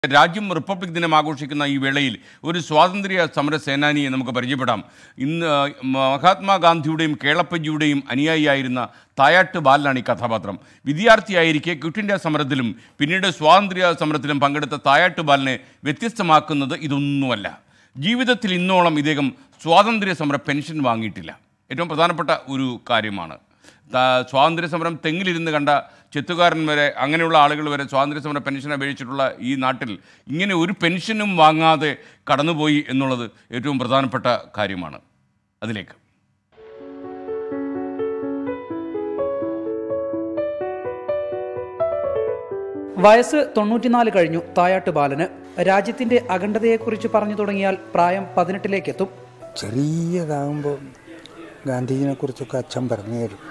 രാജ്യം റിപ്പബ്ലിക് ദിനം ആഘോഷിക്കുന്ന ഈ വേളയിൽ ഒരു സ്വാതന്ത്ര്യ സമര സേനാനിയെ നമുക്ക് പരിചയപ്പെടാം ഇന്ന് മഹാത്മാഗാന്ധിയുടെയും കേളപ്പജിയുടെയും അനുയായിയായിരുന്ന തായാട്ട് ബാലനാണ് ഈ കഥാപാത്രം വിദ്യാർത്ഥിയായിരിക്കെ ക്വിറ്റ് ഇന്ത്യ സമരത്തിലും പിന്നീട് സ്വാതന്ത്ര്യ സമരത്തിലും പങ്കെടുത്ത തായാട്ട് ബാലനെ വ്യത്യസ്തമാക്കുന്നത് ഇതൊന്നുമല്ല ജീവിതത്തിൽ ഇന്നോളം ഇദ്ദേഹം സ്വാതന്ത്ര്യ സമര പെൻഷൻ വാങ്ങിയിട്ടില്ല ഏറ്റവും പ്രധാനപ്പെട്ട ഒരു കാര്യമാണ് താ- സ്വാതന്ത്ര്യ സമരം തെങ്ങിലിരുന്ന് കണ്ട ചെത്തുകാരൻ വരെ അങ്ങനെയുള്ള ആളുകൾ വരെ സ്വാതന്ത്ര്യ സമര പെൻഷൻ അപേക്ഷിച്ചിട്ടുള്ള ഈ നാട്ടിൽ ഇങ്ങനെ ഒരു പെൻഷനും വാങ്ങാതെ കടന്നുപോയി എന്നുള്ളത് ഏറ്റവും പ്രധാനപ്പെട്ട കാര്യമാണ് അതിലേക്ക് വയസ്സ് തൊണ്ണൂറ്റിനാല് കഴിഞ്ഞു തായാട്ട് ബാലന് രാജ്യത്തിന്റെ അഖണ്ഡതയെക്കുറിച്ച് പറഞ്ഞു തുടങ്ങിയാൽ പ്രായം പതിനെട്ടിലേക്കെത്തും ചെറിയതാകുമ്പോൾ ഗാന്ധിജിനെ കുറിച്ചൊക്കെ അച്ഛൻ പറഞ്ഞു തരും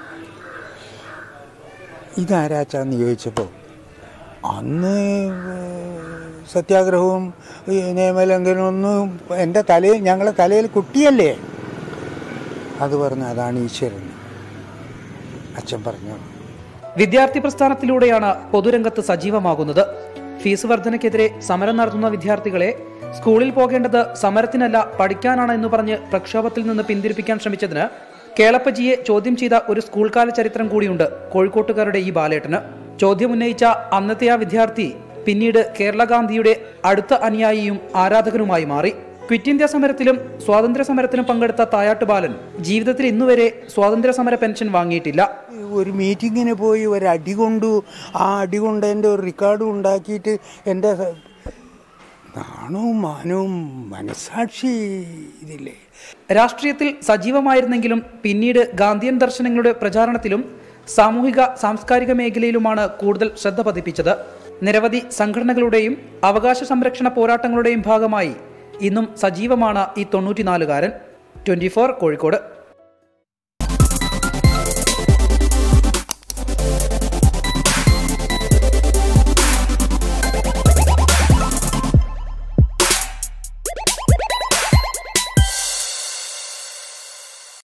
ഇതാരാച്ചാന്ന് ചോദിച്ചപ്പോൾ അന്ന് സത്യാഗ്രഹവും ഈ നിയമലംഘനവും ഒന്നും എൻ്റെ തലയിൽ ഞങ്ങളെ തലയിൽ കുട്ടിയല്ലേ അത് പറഞ്ഞു അതാണ് ഈശ്വരൻ അച്ഛൻ പറഞ്ഞു വിദ്യാർത്ഥി പ്രസ്ഥാനത്തിലൂടെയാണ് പൊതുരംഗത്ത് സജീവമാകുന്നത് ഫീസ് വർധനയ്ക്കെതിരെ സമരം നടത്തുന്ന വിദ്യാർത്ഥികളെ സ്കൂളിൽ പോകേണ്ടത് സമരത്തിനല്ല പഠിക്കാനാണ് എന്ന് പറഞ്ഞ് പ്രക്ഷോഭത്തിൽ നിന്ന് പിന്തിരിപ്പിക്കാൻ ശ്രമിച്ചതിന് കേളപ്പജിയെ ചോദ്യം ചെയ്ത ഒരു സ്കൂൾ കാല ചരിത്രം കൂടിയുണ്ട് കോഴിക്കോട്ടുകാരുടെ ഈ ബാലേട്ടന് ചോദ്യം ഉന്നയിച്ച അന്നത്തെ ആ വിദ്യാർത്ഥി പിന്നീട് കേരള ഗാന്ധിയുടെ അടുത്ത അനുയായിയും ആരാധകനുമായി മാറി ക്വിറ്റ് ഇന്ത്യ സമരത്തിലും സ്വാതന്ത്ര്യ സമരത്തിലും പങ്കെടുത്ത തായാട്ട് ബാലൻ ജീവിതത്തിൽ ഇന്നുവരെ സ്വാതന്ത്ര്യ സമര പെൻഷൻ വാങ്ങിയിട്ടില്ല ഒരു മീറ്റിങ്ങിന് പോയി ഒരു അടി കൊണ്ടു ആ അടി കൊണ്ട് എൻ്റെ ഒരു റെക്കോർഡ് ഉണ്ടാക്കിയിട്ട് എൻ്റെ സ- നാണവും മാനവും മനസാക്ഷി ഇതില്ലേ രാഷ്ട്രീയത്തിൽ സജീവമായിരുന്നെങ്കിലും പിന്നീട് ഗാന്ധിയൻ ദർശനങ്ങളുടെ പ്രചാരണത്തിലും സാമൂഹിക സാംസ്കാരിക മേഖലയിലുമാണ് കൂടുതൽ ശ്രദ്ധ പതിപ്പിച്ചത് നിരവധി സംഘടനകളുടെയും അവകാശ സംരക്ഷണ പോരാട്ടങ്ങളുടെയും ഭാഗമായി ഇന്നും സജീവമാണ് ഈ തൊണ്ണൂറ്റിനാലുകാരൻ ട്വന്റി കോഴിക്കോട്